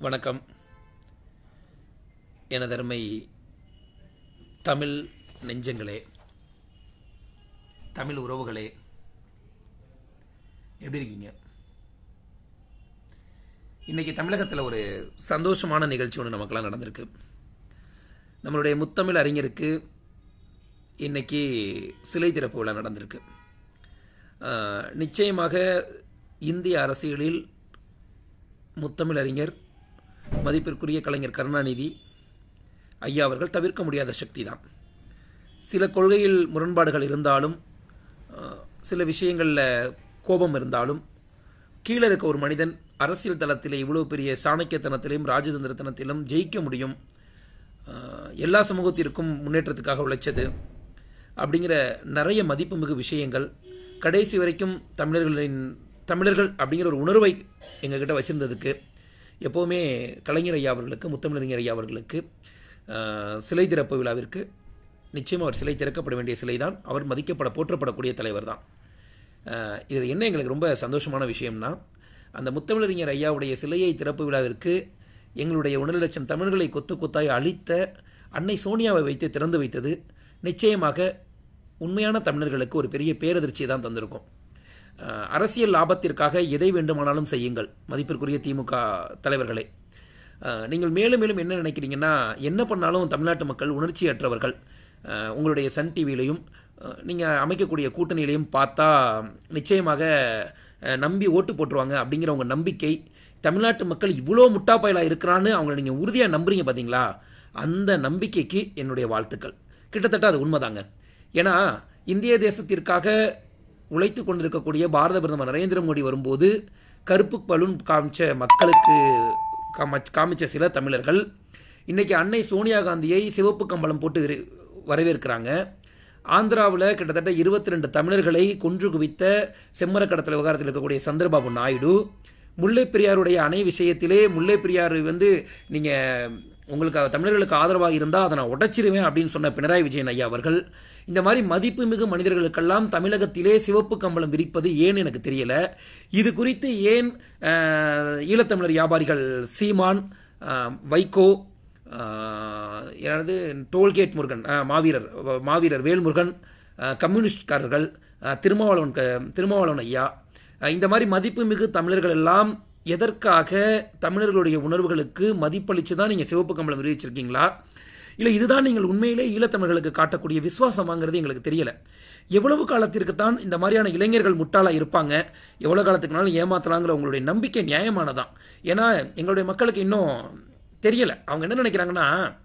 வணக்கம் எனதருமை தமிழ் நெஞ்சங்களே தமிழ் உறவுகளே எப்படி இருக்கீங்க இன்னைக்கு தமிழகத்தில் ஒரு சந்தோஷமான நிகழ்ச்சி ஒன்று நமக்கெல்லாம் நடந்திருக்கு நம்மளுடைய முத்தமிழ் அறிஞருக்கு இன்னைக்கு சிலை திறப்பு விழா நடந்திருக்கு ஆஹ், நிச்சயமாக இந்திய அரசியலில் முத்தமிழ் அறிஞர் மதிப்பிற்குரிய கலைஞர் கருணாநிதி ஐயா அவர்கள் தவிர்க்க முடியாத சக்தி தான் சில கொள்கையில் முரண்பாடுகள் இருந்தாலும் அஹ், சில விஷயங்களில் கோபம் இருந்தாலும் கீழே இருக்க ஒரு மனிதன் அரசியல் தளத்திலே இவ்வளோ பெரிய சாணக்கியத்தனத்திலும் ராஜதந்திரத்தனத்திலும் ஜெயிக்க முடியும் அஹ், எல்லா சமூகத்திற்கும் முன்னேற்றத்துக்காக உழைச்சது அப்படிங்கிற நிறைய மதிப்புமிகு விஷயங்கள் கடைசி வரைக்கும் தமிழர்களின் தமிழர்கள் அப்படிங்கிற ஒரு உணர்வை எங்ககிட்ட வச்சிருந்ததுக்கு எப்போவுமே கலைஞர் ஐயா அவர்களுக்கு முத்தமிழறிஞர் ஐயா அவர்களுக்கு அஹ், சிலை திறப்பு விழாவிற்கு நிச்சயம் அவர் சிலை திறக்கப்பட வேண்டிய சிலை தான் அவர் மதிக்கப்பட போற்றப்படக்கூடிய தலைவர் தான் இதில் என்ன எங்களுக்கு ரொம்ப சந்தோஷமான விஷயம்னா அந்த முத்தமிழறிஞர் ஐயாவுடைய சிலையை திறப்பு விழாவிற்கு எங்களுடைய ஒன்றரை லட்சம் தமிழர்களை கொத்து கொத்தாய் அழித்த அன்னை சோனியாவை வைத்து திறந்து வைத்தது நிச்சயமாக உண்மையான தமிழர்களுக்கு ஒரு பெரிய பேரதிர்ச்சியை தான் தந்திருக்கும் அஹ், அரசியல் லாபத்திற்காக எதை வேண்டுமானாலும் செய்யுங்கள் மதிப்பிற்குரிய திமுக தலைவர்களே அஹ், நீங்கள் மேலும் மேலும் என்ன நினைக்கிறீங்கன்னா என்ன பண்ணாலும் தமிழ்நாட்டு மக்கள் உணர்ச்சியற்றவர்கள் அஹ், உங்களுடைய சன் டிவிலையும் நீங்கள் அமைக்கக்கூடிய கூட்டணியிலையும் பார்த்தா நிச்சயமாக அஹ், நம்பி ஓட்டு போட்டுருவாங்க அப்படிங்கிற உங்கள் நம்பிக்கை தமிழ்நாட்டு மக்கள் இவ்வளோ முட்டாப்பயலாக இருக்கிறான்னு அவங்கள நீங்கள் உறுதியாக நம்புறீங்க பார்த்தீங்களா அந்த நம்பிக்கைக்கு என்னுடைய வாழ்த்துக்கள் கிட்டத்தட்ட அது உண்மைதாங்க ஏன்னா இந்திய தேசத்திற்காக உழைத்து கொண்டிருக்கக்கூடிய பாரத பிரதமர் நரேந்திர மோடி வரும்போது கருப்பு பலூன் காமிச்ச மக்களுக்கு காம- காமிச்ச சில தமிழர்கள் இன்னைக்கு அன்னை சோனியா காந்தியை சிவப்பு கம்பளம் போட்டு விர- வரவேற்கிறாங்க ஆந்திராவில் கிட்டத்தட்ட இருபத்தி ரெண்டு தமிழர்களை கொன்று குவித்த செம்மர கடத்தல் விவகாரத்தில் இருக்கக்கூடிய சந்திரபாபு நாயுடு முல்லை பெரியாருடைய அணை விஷயத்திலே முல்லை பெரியார் வந்து நீங்கள் உங்களுக்கு தமிழர்களுக்கு ஆதரவாக இருந்தால் அதை நான் உடைச்சிருவேன் அப்படின்னு சொன்ன பினராயி விஜயன் ஐயா அவர்கள் இந்த மாதிரி மதிப்புமிகு மனிதர்களுக்கெல்லாம் தமிழகத்திலே சிவப்பு கம்பளம் விரிப்பது ஏன் எனக்கு தெரியல இது குறித்து ஏன் அஹ், ஈழத்தமிழர் வியாபாரிகள் சீமான் அஹ், வைகோ ஆஹ் எனது டோல்கேட் முருகன் ஆஹ் மாவீரர் வ- மாவீரர் வேல்முருகன் ஆஹ் கம்யூனிஸ்ட்காரர்கள் ஆஹ் திருமாவளவன் க- திருமாவளவன் ஐயா ஆஹ் இந்த மாதிரி மதிப்புமிகு தமிழர்கள் எல்லாம் எதற்காக தமிழர்களுடைய உணர்வுகளுக்கு மதிப்பளித்து தான் நீங்கள் சிவப்பு கம்பளம் விரிவிச்சிருக்கீங்களா இல்லை இதுதான் நீங்கள் உண்மையிலே ஈழத்தமிழர்களுக்கு காட்டக்கூடிய விசுவாசமாங்கிறது எங்களுக்கு தெரியல எவ்வளவு காலத்திற்கு தான் இந்த மாதிரியான இளைஞர்கள் முட்டாளாக இருப்பாங்க எவ்வளோ காலத்துக்குனாலும் ஏமாத்தலாங்கிற உங்களுடைய நம்பிக்கை நியாயமானதான் ஏன்னா எங்களுடைய மக்களுக்கு இன்னும் தெரியல அவங்க என்ன நினைக்கிறாங்கன்னா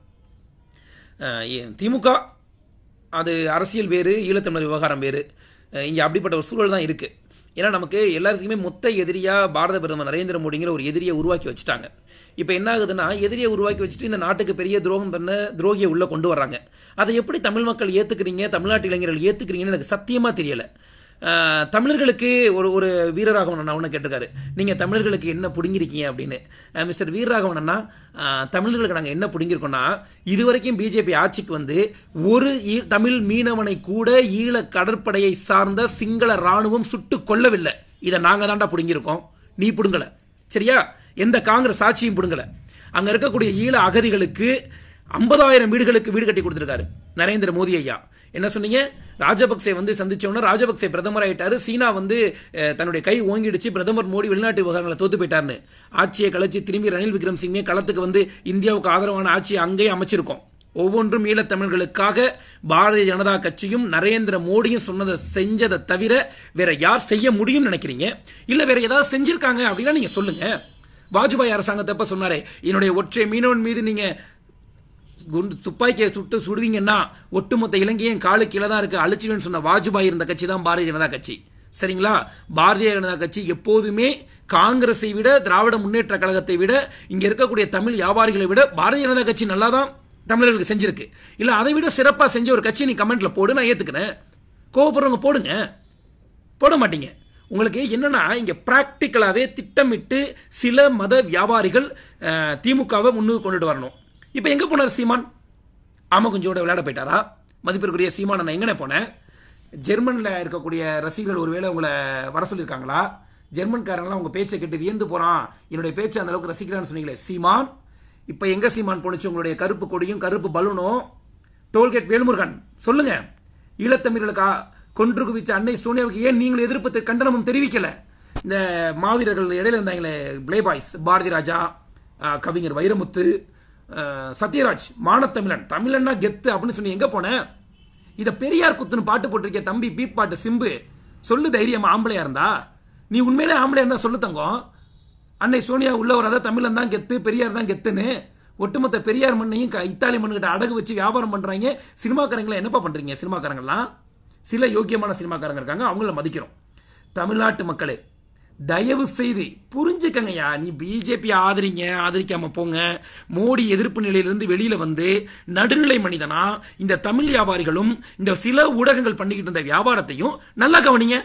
அஹ், ஏ- திமுக அது அரசியல் வேறு ஈழத்தமிழர் விவகாரம் வேறு இங்கே அப்படிப்பட்ட ஒரு சூழல் தான் இருக்குது ஏன்னா நமக்கு எல்லாத்துக்குமே மொத்த எதிரியாக பாரத பிரதமர் நரேந்திர மோடிங்கிற ஒரு எதிரியை உருவாக்கி வச்சுட்டாங்க இப்போ என்ன ஆகுதுன்னா எதிரியை உருவாக்கி வச்சுட்டு இந்த நாட்டுக்கு பெரிய துரோகம் பண்ண துரோகியை உள்ளே கொண்டு வர்றாங்க அதை எப்படி தமிழ் மக்கள் ஏற்றுக்கிறீங்க தமிழ்நாட்டு இளைஞர்கள் ஏற்றுக்கிறீங்கன்னு எனக்கு சத்தியமாக தெரியலை ஆஹ் தமிழர்களுக்கு ஒரு ஒரு வீரராகவன் அண்ணா ஒன்று கேட்டிருக்காரு நீங்கள் தமிழர்களுக்கு என்ன பிடுங்கிருக்கீங்க அப்படின்னு ஆஹ் மிஸ்டர் வீரராகவன் அண்ணா ஆஹ் தமிழர்களுக்கு நாங்கள் என்ன பிடுங்கிருக்கோம்னா இதுவரைக்கும் பிஜேபி ஆட்சிக்கு வந்து ஒரு ஈ- தமிழ் மீனவனை கூட ஈழ கடற்படையை சார்ந்த சிங்கள ராணுவம் சுட்டு கொல்லவில்லை இதை நாங்கள் தாண்டா பிடுங்கியிருக்கோம் நீ பிடுங்கல சரியா எந்த காங்கிரஸ் ஆட்சியும் பிடுங்கல அங்க இருக்கக்கூடிய ஈழ அகதிகளுக்கு ஐம்பதாயிரம் வீடுகளுக்கு வீடு கட்டி கொடுத்திருக்காரு நரேந்திர மோடி ஐயா என்ன சொன்னீங்க ராஜபக்சே வந்து சந்திச்சோன்னா ராஜபக்சே பிரதமர் ஆயிட்டாரு சீனா வந்து அஹ், தன்னுடைய கை ஓங்கிடுச்சு பிரதமர் மோடி வெளிநாட்டு விவகாரங்களை தோத்து போயிட்டாருன்னு ஆட்சியை கலைச்சு திரும்பி ரணில் விக்ரம் சிங்கே களத்துக்கு வந்து இந்தியாவுக்கு ஆதரவான ஆட்சியை அங்கேயே அமைச்சிருக்கோம் ஒவ்வொன்றும் ஈழத்தமிழர்களுக்காக பாரதிய ஜனதா கட்சியும் நரேந்திர மோடியும் சொன்னதை செஞ்சதை தவிர வேற யார் செய்ய முடியும்னு நினைக்கிறீங்க இல்ல வேற ஏதாவது செஞ்சிருக்காங்க அப்படின்னா நீங்க சொல்லுங்க வாஜ்பாய் அரசாங்கத்தை எப்ப சொன்னாரே என்னுடைய ஒற்றை மீனவன் மீது நீங்க குண்டு துப்பாக்கியை சுட்டு சுடுவீங்கன்னா ஒட்டுமொத்த இலங்கையும் காலு கீழே தான் இருக்கு அழிச்சுவேன்னு சொன்ன வாஜ்பாய் இருந்த கட்சி தான் பாரதிய ஜனதா கட்சி சரிங்களா பாரதிய ஜனதா கட்சி எப்போதுமே காங்கிரஸை விட திராவிட முன்னேற்ற கழகத்தை விட இங்க இருக்கக்கூடிய தமிழ் வியாபாரிகளை விட பாரதிய ஜனதா கட்சி நல்லா தான் தமிழர்களுக்கு செஞ்சிருக்கு இல்ல அதை விட சிறப்பா செஞ்ச ஒரு கட்சி நீ கமெண்ட்ல போடு நான் ஏத்துக்கிறேன் கோவப்படுறவங்க போடுங்க போட மாட்டீங்க உங்களுக்கு என்னன்னா இங்க பிராக்டிக்கலாவே திட்டமிட்டு சில மத வியாபாரிகள் அஹ், திமுகவை முன்னுக்கு கொண்டுட்டு வரணும் இப்போ எங்க போனார் சீமான் ஆமா கொஞ்சோட விளையாட போயிட்டாரா மதிப்பிற்குரிய சீமான் நான் எங்கனே போனேன் ஜெர்மனில் இருக்கக்கூடிய ரசிகர்கள் ஒருவேளை உங்களை வர சொல்லியிருக்காங்களா ஜெர்மன்காரங்களாம் உங்க பேச்சை கேட்டு வியந்து போறான் என்னுடைய பேச்சை அந்த அளவுக்கு ரசிக்கிறான்னு சொன்னீங்களே சீமான் இப்ப எங்க சீமான் போனுச்சு உங்களுடைய கருப்பு கொடியும் கருப்பு பலூனும் டோல்கேட் வேல்முருகன் சொல்லுங்க ஈழத்தமிழர்களுக்கு கொன்று குவிச்ச அன்னை சோனியாவுக்கு ஏன் நீங்கள் எதிர்ப்பு கண்டனமும் தெரிவிக்கல இந்த மாவீரர்கள் இடையில இருந்தாங்களே பிளே பாய்ஸ் பாரதி ராஜா அஹ், கவிஞர் வைரமுத்து அஹ், சத்யராஜ் மானத்தமிழன் தமிழன்னா கெத்து அப்படின்னு சொல்லி எங்க போன இத பெரியார் குத்துன்னு பாட்டு போட்டிருக்க தம்பி பீப் பாட்டு சிம்பு சொல்லு தைரியமா ஆம்பளையா இருந்தா நீ உண்மையிலே ஆம்பளையா இருந்தா சொல்லு தங்கம் அன்னை சோனியா உள்ள வராத தமிழன் தான் கெத்து பெரியார் தான் கெத்துன்னு ஒட்டுமொத்த பெரியார் மண்ணையும் க- இத்தாலி மண்ணுகிட்ட அடகு வச்சு வியாபாரம் பண்றாங்க சினிமாக்காரங்களை என்னப்பா பண்றீங்க சினிமாக்காரங்களாம் சில யோக்கியமான சினிமாக்காரங்க இருக்காங்க அவங்கள மதிக்கிறோம் தமிழ்நாட்டு மக்களே தயவு செய்து புரிஞ்சுக்கங்கய்யா நீ பிஜேபி ஆதரிங்க ஆதரிக்காம போங்க மோடி எதிர்ப்பு நிலையிலிருந்து வெளியில வந்து நடுநிலை மனிதனா இந்த தமிழ் வியாபாரிகளும் இந்த சில ஊடகங்கள் பண்ணிக்கிட்டு இருந்த வியாபாரத்தையும் நல்லா கவனிங்க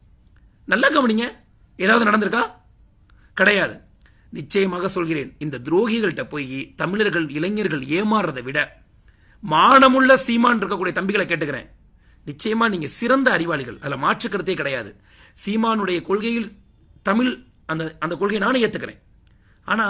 நல்லா கவனிங்க ஏதாவது நடந்திருக்கா கிடையாது நிச்சயமாக சொல்கிறேன் இந்த துரோகிகள்கிட்ட போய் தமிழர்கள் இளைஞர்கள் ஏமாறுறதை விட மானமுள்ள சீமான் இருக்கக்கூடிய தம்பிகளை கேட்டுக்கிறேன் நிச்சயமா நீங்க சிறந்த அறிவாளிகள் அதுல மாற்று கருத்தே கிடையாது சீமானுடைய கொள்கையில் தமிழ் அந்த அந்த கொள்கையை நானும் ஏத்துக்கிறேன் ஆனா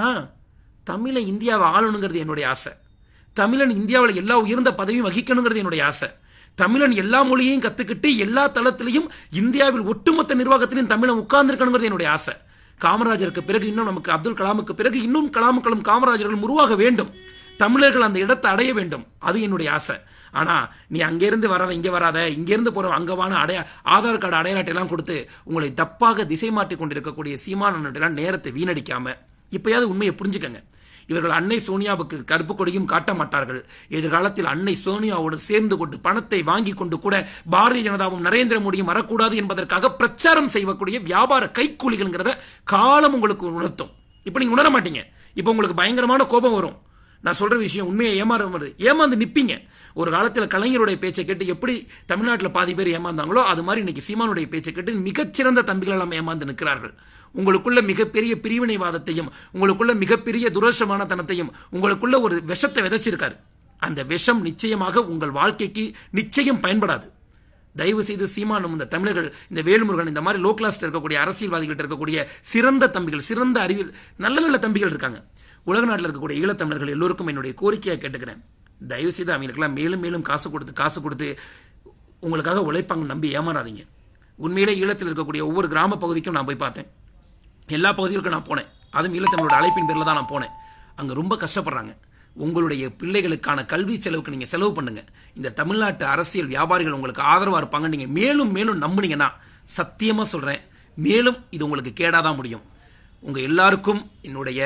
தமிழை இந்தியாவை ஆளணுங்கிறது என்னுடைய ஆசை தமிழன் இந்தியாவில் எல்லா உயர்ந்த பதவியும் வகிக்கணுங்கிறது என்னுடைய ஆசை தமிழன் எல்லா மொழியையும் கத்துக்கிட்டு எல்லா தளத்திலையும் இந்தியாவில் ஒட்டுமொத்த நிர்வாகத்திலையும் தமிழன் உட்கார்ந்துருக்கணுங்கிறது என்னுடைய ஆசை காமராஜருக்கு பிறகு இன்னும் நமக்கு அப்துல் கலாமுக்கு பிறகு இன்னும் கலாமுக்களும் காமராஜர்களும் உருவாக வேண்டும் தமிழர்கள் அந்த இடத்தை அடைய வேண்டும் அது என்னுடைய ஆசை ஆனா நீ அங்கிருந்து வராத இங்க வராத இங்கிருந்து போற அங்கவான அடைய ஆதார் கார்டு அடையாள அட்டையெல்லாம் கொடுத்து உங்களை தப்பாக திசை மாற்றி கொண்டிருக்கக்கூடிய சீமானெல்லாம் நேரத்தை வீணடிக்காம இப்பயாவது உண்மையை புரிஞ்சுக்கங்க இவர்கள் அன்னை சோனியாவுக்கு கருப்பு கொடியும் காட்ட மாட்டார்கள் எதிர்காலத்தில் அன்னை சோனியாவோடு சேர்ந்து கொண்டு பணத்தை வாங்கி கொண்டு கூட பாரதிய ஜனதாவும் நரேந்திர மோடியும் வரக்கூடாது என்பதற்காக பிரச்சாரம் செய்யக்கூடிய வியாபார கைக்கூலிகள்ங்கிறத காலம் உங்களுக்கு உணர்த்தும் இப்ப நீங்க உணர மாட்டீங்க இப்ப உங்களுக்கு பயங்கரமான கோபம் வரும் நான் சொல்ற விஷயம் உண்மையை ஏமாற வருது ஏமாந்து நிப்பீங்க ஒரு காலத்துல கலைஞருடைய பேச்சை கேட்டு எப்படி தமிழ்நாட்டில் பாதி பேர் ஏமாந்தாங்களோ அது மாதிரி இன்னைக்கு சீமானுடைய பேச்சை கேட்டு மிகச்சிறந்த தம்பிகள் எல்லாம் ஏமாந்து நிற்கிறார்கள் உங்களுக்குள்ள மிகப்பெரிய பிரிவினைவாதத்தையும் உங்களுக்குள்ள மிகப்பெரிய துரஷமான தனத்தையும் உங்களுக்குள்ள ஒரு விஷத்தை விதைச்சிருக்காரு அந்த விஷம் நிச்சயமாக உங்கள் வாழ்க்கைக்கு நிச்சயம் பயன்படாது தயவு செய்து சீமானும் இந்த தமிழர்கள் இந்த வேலுமுருகன் இந்த மாதிரி லோ கிளாஸ்ல இருக்கக்கூடிய அரசியல்வாதிகள்ட்ட இருக்கக்கூடிய சிறந்த தம்பிகள் சிறந்த அறிவியல் நல்ல நல்ல தம்பிகள் இருக்காங்க உலக நாட்டில் இருக்கக்கூடிய ஈழத்தமிழர்கள் எல்லோருக்கும் என்னுடைய கோரிக்கையாக கேட்டுக்கிறேன் தயவு செய்து அவங்களுக்கெல்லாம் மேலும் மேலும் காசு கொடுத்து காசு கொடுத்து உங்களுக்காக உழைப்பாங்க நம்பி ஏமாறாதீங்க உண்மையிலே ஈழத்தில் இருக்கக்கூடிய ஒவ்வொரு கிராம பகுதிக்கும் நான் போய் பார்த்தேன் எல்லா பகுதிகளுக்கும் நான் போனேன் அதுவும் ஈழத்தமிழோட அழைப்பின் பேரில் தான் நான் போனேன் அங்கே ரொம்ப கஷ்டப்படுறாங்க உங்களுடைய பிள்ளைகளுக்கான கல்வி செலவுக்கு நீங்கள் செலவு பண்ணுங்க இந்த தமிழ்நாட்டு அரசியல் வியாபாரிகள் உங்களுக்கு ஆதரவாக இருப்பாங்க நீங்கள் மேலும் மேலும் நம்புனீங்கன்னா சத்தியமாக சொல்கிறேன் மேலும் இது உங்களுக்கு கேடாதான் முடியும் உங்கள் எல்லாருக்கும் என்னுடைய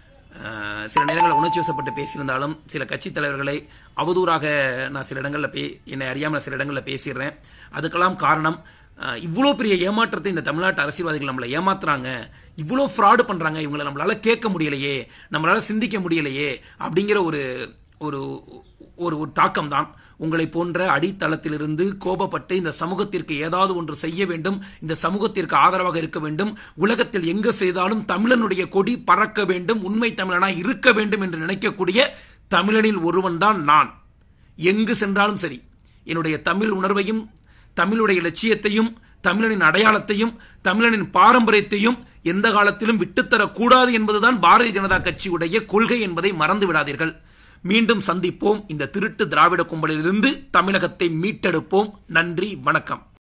அஹ், சில நேரங்களில் உணர்ச்சி வசப்பட்டு பேசியிருந்தாலும் சில கட்சி தலைவர்களை அவதூறாக நான் சில இடங்களில் பே என்னை அறியாமல் சில இடங்களில் பேசிடுறேன் அதுக்கெல்லாம் காரணம் அஹ், இவ்வளோ பெரிய ஏமாற்றத்தை இந்த தமிழ்நாட்டு அரசியல்வாதிகள் நம்மளை ஏமாத்துறாங்க இவ்வளோ ஃப்ராடு பண்ணுறாங்க இவங்களை நம்மளால கேட்க முடியலையே நம்மளால சிந்திக்க முடியலையே அப்படிங்கிற ஒரு ஒரு ஒரு ஒரு தாக்கம் தான் உங்களை போன்ற அடித்தளத்திலிருந்து கோபப்பட்டு இந்த சமூகத்திற்கு ஏதாவது ஒன்று செய்ய வேண்டும் இந்த சமூகத்திற்கு ஆதரவாக இருக்க வேண்டும் உலகத்தில் எங்கு செய்தாலும் தமிழனுடைய கொடி பறக்க வேண்டும் உண்மை தமிழனாய் இருக்க வேண்டும் என்று நினைக்கக்கூடிய தமிழனில் ஒருவன் தான் நான் எங்கு சென்றாலும் சரி என்னுடைய தமிழ் உணர்வையும் தமிழுடைய லட்சியத்தையும் தமிழனின் அடையாளத்தையும் தமிழனின் பாரம்பரியத்தையும் எந்த காலத்திலும் விட்டுத்தரக்கூடாது என்பதுதான் பாரதிய ஜனதா கட்சியுடைய கொள்கை என்பதை மறந்து விடாதீர்கள் மீண்டும் சந்திப்போம் இந்த திருட்டு திராவிட கும்பலிலிருந்து தமிழகத்தை மீட்டெடுப்போம் நன்றி வணக்கம்